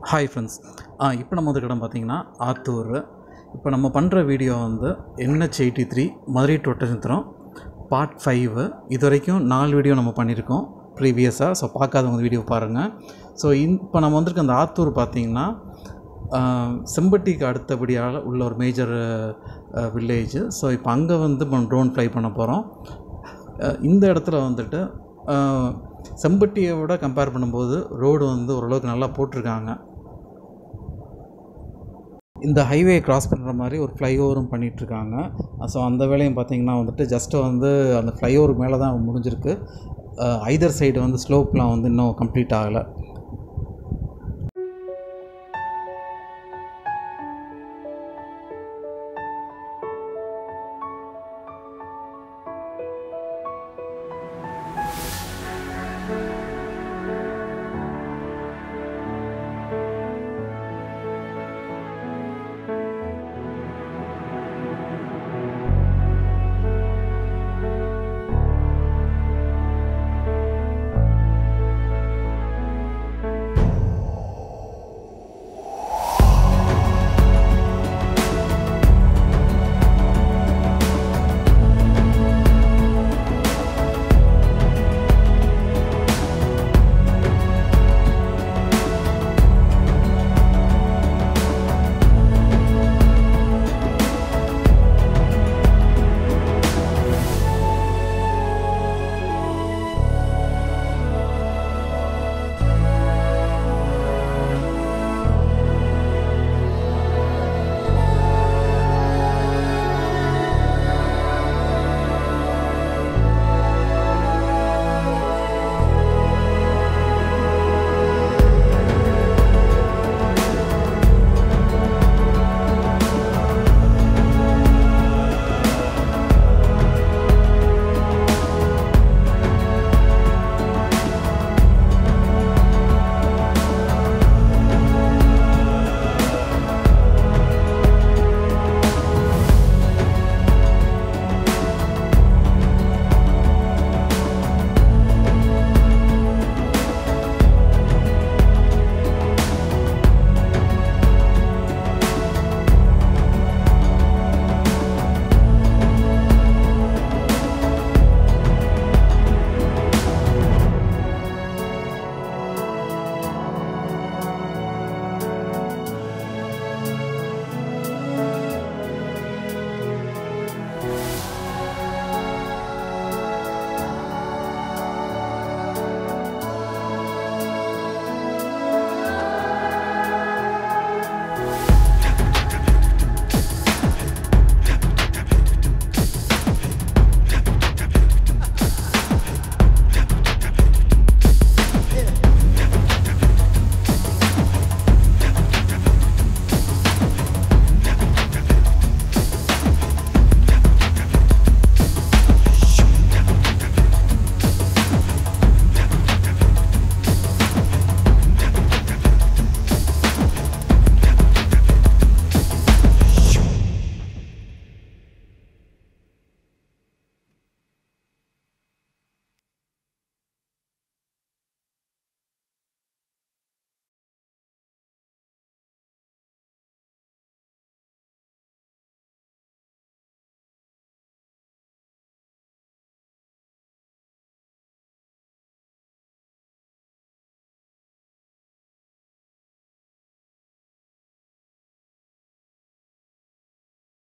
hi friends இப்போ நம்ம வந்து இடம் பார்த்தீங்கன்னா ஆத்தூர் இப்போ நம்ம பண்ணுற வீடியோ வந்து NH eighty three Madurai to Oddanchatram part five இது வரைக்கும் நாலு வீடியோ நம்ம பண்ணியிருக்கோம் ப்ரீவியஸாக ஸோ பார்க்காதவங்க வீடியோ பாருங்கள் ஸோ இப்போ நம்ம வந்திருக்க அந்த ஆத்தூர் பார்த்தீங்கன்னா ஆஹ், செம்பட்டிக்கு அடுத்தபடியாக உள்ள ஒரு மேஜர் வில்லேஜ் ஸோ இப்போ அங்கே வந்து நம்ம ட்ரோன் ஃப்ளை பண்ண போகிறோம் இந்த இடத்துல வந்துட்டு ஆஹ், செம்பட்டியை விட கம்பேர் பண்ணும்போது ரோடு வந்து ஓரளவுக்கு நல்லா போட்டிருக்காங்க இந்த ஹைவே கிராஸ் பண்ணுற மாதிரி ஒரு ஃப்ளைஓவரும் பண்ணிகிட்ருக்காங்க ஸோ அந்த வேலையும் பார்த்தீங்கன்னா வந்துட்டு ஜஸ்ட்டு வந்து அந்த ஃப்ளைஓவர் மேலே தான் முடிஞ்சிருக்கு ஐதர் சைடு வந்து ஸ்லோப்லாம் வந்து இன்னும் கம்ப்ளீட் ஆகலை